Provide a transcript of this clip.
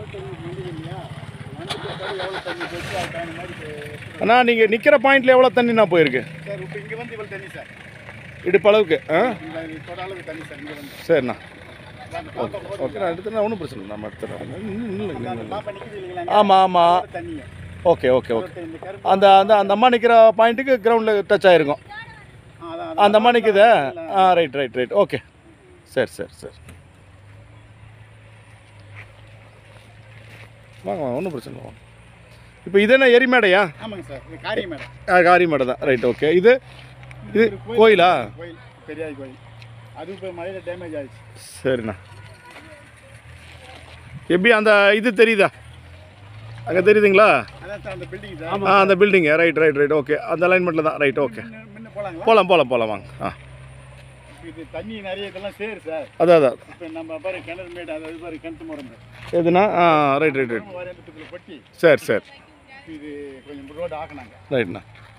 எவ்வளோ தண்ணி போச்சு அதுக்கு தகுந்த மாதிரி இப்போ- அண்ணா நீங்கள் நிற்கிற பாயிண்டில் எவ்வளோ தண்ணிண்ணா போயிருக்கு சார் இப்போ இங்கே வந்து இவ்வளோ தண்ணி சார் இடுப்பு அளவுக்கு ஆ இங்கே தொட அளவுக்கு தண்ணி சார் இங்கே வந்து சரிண்ணா அந்த பாப்பா போதும். ஓகே நான் எடுத்துனா ஒன்றும் பிரச்சனை இல்லை நம்ம எடுத்துறோம் அந்த பாப்பா நிற்குது இல்லைங்களா ஆமாம் ஆமாம் தண்ணி ஓகே ஓகே ஓகே இந்த கருப்பு அந்த அந்த அந்த அம்மா நிற்கிற பாயிண்ட்டுக்கு கிரவுண்டில் டச் ஆகிருக்கும் ஆ, அதான் அந்த அம்மா நிற்குதா ஆ ரைட் ரைட் ரைட் ஓகே சரி சரி சரி வாங்க வாங்க ஒன்றும் பிரச்சனை இல்லை வாங்க இப்போ இது என்ன எரிமேடையா ஆமாங்க சார் இது காரியம் மேடம் ஆ, காரி மேடை தான் ரைட் ஓகே இது இது ஒரு கோயிலா கோயில் பெரியாய் கோயில் அது இப்போ மழையில் டேமேஜ் ஆயிடுச்சு சரிண்ணா எப்படி அந்த இது தெரியுதா அங்கே தெரியுதுங்களா அதான் சார் அந்த பில்டிங் சார் ஆ அந்த building right right right okay அந்த அலைன்மெண்ட்டில் தான் ரைட் ஓகே முன்ன முன்ன போகலாங்களா போகலாம் போகலாம் போகலாம் வாங்க ஆ இது தண்ணி நிறைய இதெல்லாம் சேரு சார் அதான் அதான் இப்போ நம்ம பாரு கிணறு மேடு அதாவது பாரு கிணத்து முறம்பு எதுனா ஆ ரைட் ரைட் ரைட் வரத்துக்குள்ள கொட்டி சரி சரி இது கொஞ்சம் ரோடு ஆக்கினாங்க ரைட்ண்ணா